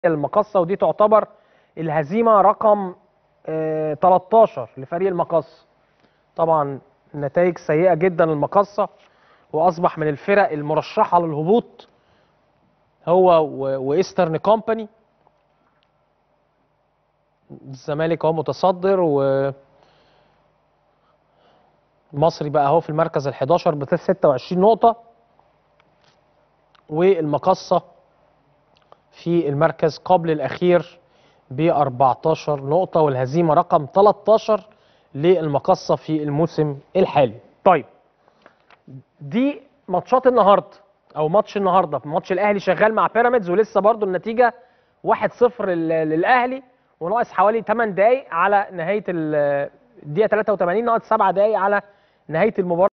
المقصه ودي تعتبر الهزيمه رقم آه، 13 لفريق المقصه طبعا نتائج سيئه جدا للمقصه واصبح من الفرق المرشحه للهبوط هو و- وايسترن كومباني الزمالك هو متصدر و المصري بقى اهو في المركز ال 11 ب 26 نقطه والمقصه في المركز قبل الاخير ب 14 نقطه والهزيمه رقم 13 للمقصه في الموسم الحالي. طيب دي ماتشات النهارده او ماتش النهارده ماتش الاهلي شغال مع بيراميدز ولسه برضو النتيجه 1-0 لل- للاهلي وناقص حوالي 8 دقائق على نهايه ال- الدقيقه 83 ناقص 7 دقائق على نهايه المباراه